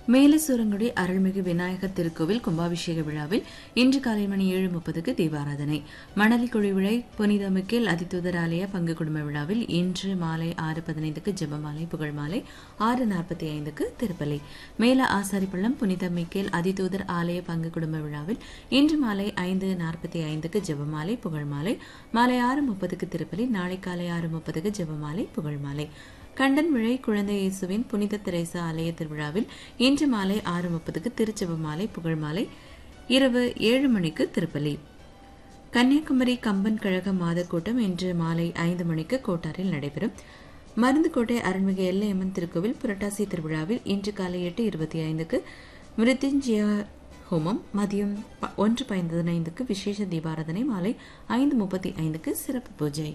மேலசூரங்குடி அருள்மிகு விநாயகர் திருக்கோவில் கும்பாபிஷேக விழாவில் இன்று காலை மணி ஏழு முப்பதுக்கு தீபாராதனை மணலி குழிவிழை புனித மிக்கேல் அதிதூதர் ஆலய பங்கு குடும்ப விழாவில் இன்று மாலை ஆறு பதினைந்துக்கு ஜெபமாலை புகழ்மாலை ஆறு நாற்பத்தி ஐந்துக்கு திருப்பலி மேல ஆசாரிப்பள்ளம் புனித மிக்கேல் அதிதூதர் ஆலய பங்கு குடும்ப விழாவில் இன்று மாலை ஐந்து நாற்பத்தி ஐந்துக்கு ஜெபமாலை புகழ்மாலை மாலை ஆறு முப்பதுக்கு திருப்பலி நாளை காலை ஆறு முப்பதுக்கு ஜெபமாலை புகழ்மாலை கண்டன்விழை குழந்தை இயேசுவின் புனித தெரேசா ஆலய திருவிழாவில் இன்று மாலை ஆறு முப்பதுக்கு திருச்செபமாலை புகழ்மாலை இரவு ஏழு மணிக்கு திருப்பலி கன்னியாகுமரி கம்பன் கழக மாத கூட்டம் இன்று மாலை ஐந்து மணிக்கு கோட்டாரில் நடைபெறும் மருந்துக்கோட்டை அருள்மிகு எல்லையம்மன் திருக்கோவில் புரட்டாசி திருவிழாவில் இன்று காலை எட்டு இருபத்தி ஐந்துக்கு மிருத்யுஞ்சய ஹோமம் மதியம் ப- ஒன்று பதினைந்துக்கு விசேஷ தீபாராதனை மாலை ஐந்து முப்பத்தி ஐந்துக்கு சிறப்பு பூஜை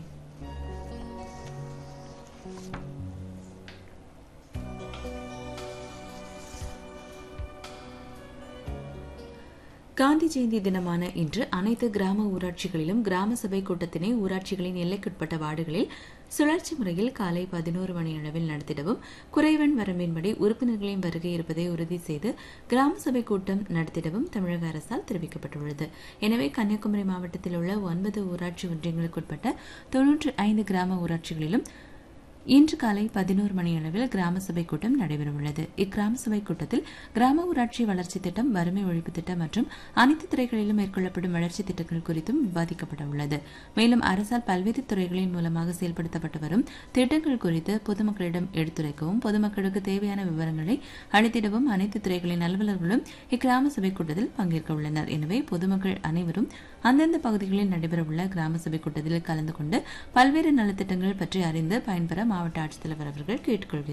காந்தி ஜெயந்தி தினமான இன்று அனைத்து கிராம ஊராட்சிகளிலும் கிராம சபை கூட்டத்தினை ஊராட்சிகளின் எல்லைக்குட்பட்ட வார்டுகளில் சுழற்சி முறையில் காலை பதினோரு மணி அளவில் நடத்திடவும் குறைவன் வரம்பின்படி உறுப்பினர்களின் வருகை இருப்பதை உறுதி செய்து கிராம சபை கூட்டம் நடத்திடவும் தமிழக அரசால் தெரிவிக்கப்பட்டுள்ளது எனவே கன்னியாகுமரி மாவட்டத்தில் உள்ள ஒன்பது ஊராட்சி ஒன்றியங்களுக்குட்பட்ட தொன்னூற்றி ஐந்து கிராம ஊராட்சிகளிலும் இன்று காலை பதினோரு மணி அளவில் கிராம சபை கூட்டம் நடைபெறவுள்ளது இக்கிராம சபை கூட்டத்தில் கிராம ஊராட்சி வளர்ச்சி திட்டம் வறுமை ஒழிப்பு திட்டம் மற்றும் அனைத்து துறைகளிலும் மேற்கொள்ளப்படும் வளர்ச்சி திட்டங்கள் குறித்தும் விவாதிக்கப்பட உள்ளது மேலும் அரசால் பல்வேறு துறைகளின் மூலமாக செயல்படுத்தப்பட்டு வரும் திட்டங்கள் குறித்து பொதுமக்களிடம் எடுத்துரைக்கவும் பொதுமக்களுக்கு தேவையான விவரங்களை அளித்திடவும் அனைத்து துறைகளின் அலுவலர்களும் இக்கிராம சபை கூட்டத்தில் பங்கேற்க உள்ளனர் எனவே பொதுமக்கள் அனைவரும் அந்தந்த பகுதிகளில் நடைபெறவுள்ள கிராம சபை கூட்டத்தில் கலந்து கொண்டு பல்வேறு நலத்திட்டங்கள் பற்றி அறிந்து பயன்பெற மாவட்ட ஆட்சித்தலைவர் அவர்கள் கேட்டுக்கொள்கிறார்